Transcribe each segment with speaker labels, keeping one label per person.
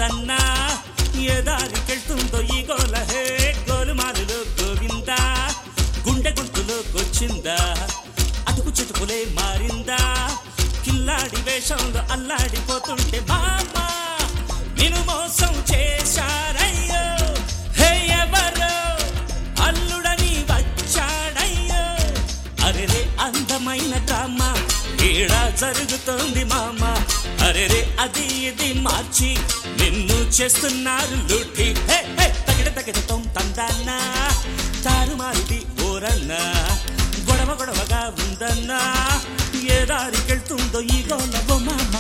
Speaker 1: తందన్నా ఏ దారికెళ్తుందో ఈ గోల హే గోలుమాలులో గోవిందా గుండె గొంతులోకొచ్చిందా అటుకు చెటుకులే మారిందా కిల్లాడి వేషంలో అల్లాడిపోతుంటే మామా నిన్ను మోసం చేశారయ్యో హే ఎవరో అల్లుడని వచ్చాడయ్యో అరెరే అందమైన డ్రామా ఈడ జరుగుతోంది మామ అరెరే అది ఇది మార్చి నిన్ను చేస్తున్నారు లూటి హే హే తగిడ తగిడతో తందన్నా తారుమారిది ఓరన్నా గొడవ గొడవగా ఉందన్నా ఏ దారికెళ్తుందో ఈ గోలవో మామా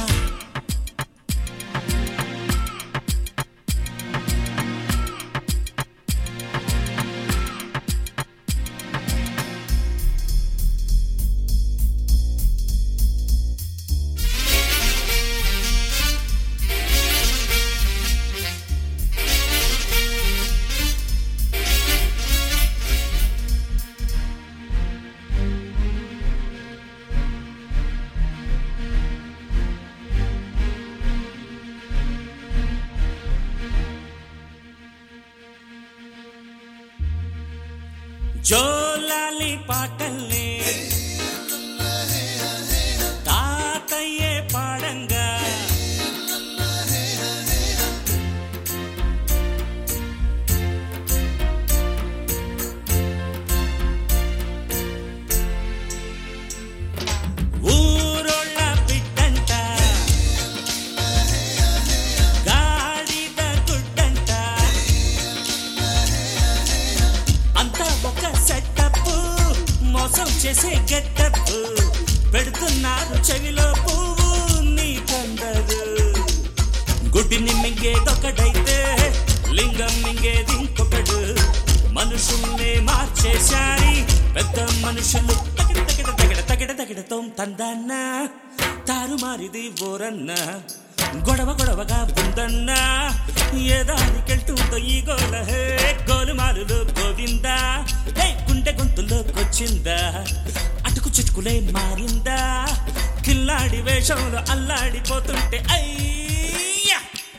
Speaker 1: జోలాలి పాటల్ని తాతయ్యే పాడంగా ఊరోళ్ళ బిడ్డంట గాడిద గుడ్డంట అంతా ఒక సెటప్ మోసం చేసే గెటప్ పెడుతున్నారు చెవిలో పువ్వు నీ కొందరు గుడ్డిని మింగేదొకడైతే లింగం మింగేది ఇంకొకడు మనుషుల్ని మార్చేశారి పెద్ద మనుషులు తగిడ తగిడ తగిడ తగిడ తగిడతో తందన్న తారుమారిది ఓరన్న గొడవ గొడవగా ఉందన్నా ఏ దారికెళ్తుందో ఈ గోల హే గోలుమాలులో గోవిందా హే గుండె గొంతులోకొచ్చిందా అటుకు చిటుకులే మారిందా కిల్లాడి వేషంలో అల్లాడిపోతుంటే అయ్యా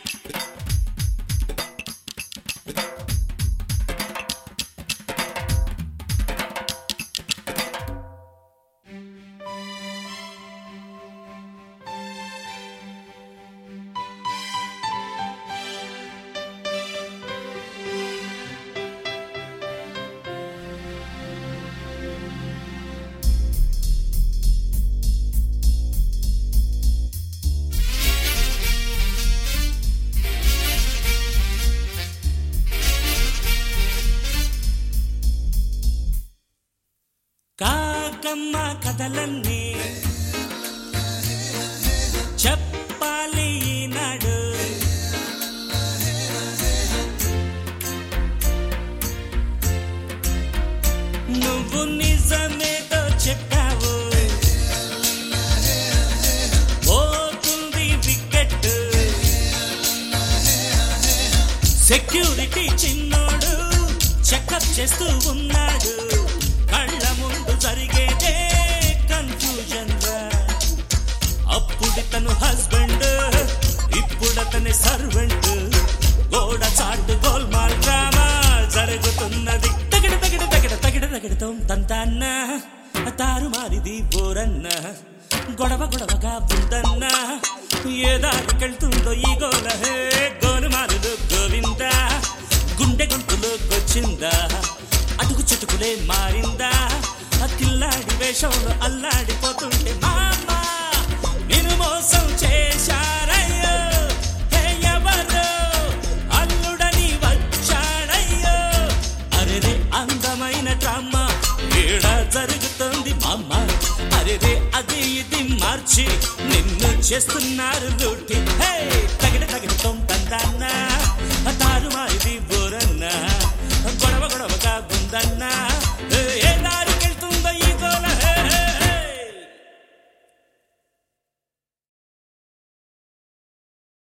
Speaker 1: కాకమ్మ కథలన్నీ చెప్పాలి ఈనాడు నువ్వు నిజమేదో చెప్పావు పోతుంది వికెట్ సెక్యూరిటీ చిన్నోడు చెకప్ చేస్తూ ఉన్నాడు కళ్ళ ముందు జరిగేదే కన్ఫ్యూజన్ రా అప్పుడు తను హస్బెండ్ ఇప్పుడు అతని సర్వెంట్ గోడ చాటు గోల్మాల్ డ్రామా జరుగుతున్నది తగిడ తగిడ తగిడ తగిడ తగిడతో తంతాన్న తారు మారిది బోరన్న గొడవ గొడవగా ఉందన్న ఏ దారికెళ్తుందో ఈ గోల హే గోలుమారులు గోవిందా గుండె గొంతులోకొచ్చిందా అటుకు చెటుకులే మారిందా ఆ కిల్లాడి వేషంలో అల్లాడిపోతుంటే మామా నేను మోసం చేశారయ్యో హే ఎవరో అల్లుడని వచ్చాడయ్యో అరెరే అందమైన డ్రామా ఈడ జరుగుతోంది మామ అరెరే అది ఇది మార్చి నిన్ను చేస్తున్నారు లూటి హే తగిడ తగిడతో తందన్నా తారు మారిది బోరన్నా గొడవ గొడవగా ఉందన్నా